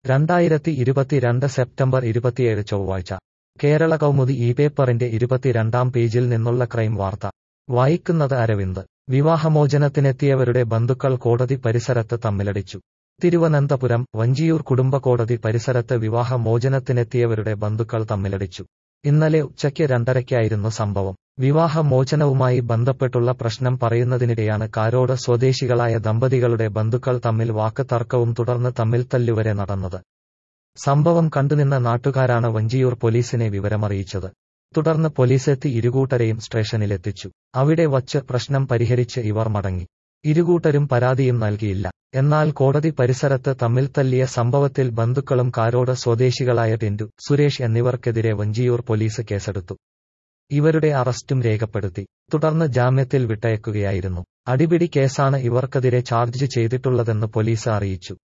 രണ്ടായിരത്തി ഇരുപത്തിരണ്ട് സെപ്റ്റംബർ ഇരുപത്തിയേഴ് ചൊവ്വാഴ്ച കേരള കൗമുദി ഈ പേപ്പറിന്റെ ഇരുപത്തിരണ്ടാം പേജിൽ നിന്നുള്ള ക്രൈം വാർത്ത വായിക്കുന്നത് അരവിന്ദ് വിവാഹമോചനത്തിനെത്തിയവരുടെ ബന്ധുക്കൾ കോടതി പരിസരത്ത് തമ്മിലടിച്ചു തിരുവനന്തപുരം വഞ്ചിയൂർ കുടുംബ കോടതി പരിസരത്ത് വിവാഹമോചനത്തിനെത്തിയവരുടെ ബന്ധുക്കൾ തമ്മിലടിച്ചു ഇന്നലെ ഉച്ചയ്ക്ക് രണ്ടരയ്ക്കായിരുന്നു സംഭവം വിവാഹമോചനവുമായി ബന്ധപ്പെട്ടുള്ള പ്രശ്നം പറയുന്നതിനിടെയാണ് കാരോട് സ്വദേശികളായ ദമ്പതികളുടെ ബന്ധുക്കൾ തമ്മിൽ വാക്ക് തർക്കവും തുടർന്ന് തമ്മിൽത്തല്ലുവരെ നടന്നത് സംഭവം കണ്ടുനിന്ന നാട്ടുകാരാണ് വഞ്ചിയൂർ പോലീസിനെ വിവരമറിയിച്ചത് തുടർന്ന് പോലീസെത്തി ഇരുകൂട്ടരെയും സ്റ്റേഷനിലെത്തിച്ചു അവിടെ വച്ച് പ്രശ്നം പരിഹരിച്ച് ഇവർ മടങ്ങി ഇരുകൂട്ടരും പരാതിയും നൽകിയില്ല എന്നാൽ കോടതി പരിസരത്ത് തമ്മിൽ തല്ലിയ സംഭവത്തിൽ ബന്ധുക്കളും കാരോട് സ്വദേശികളായ ടിൻഡു സുരേഷ് എന്നിവർക്കെതിരെ വഞ്ചിയൂർ പോലീസ് കേസെടുത്തു ഇവരുടെ അറസ്റ്റും രേഖപ്പെടുത്തി തുടർന്ന് ജാമ്യത്തിൽ വിട്ടയക്കുകയായിരുന്നു അടിപിടി കേസാണ് ഇവർക്കെതിരെ ചാർജ് ചെയ്തിട്ടുള്ളതെന്ന് പോലീസ് അറിയിച്ചു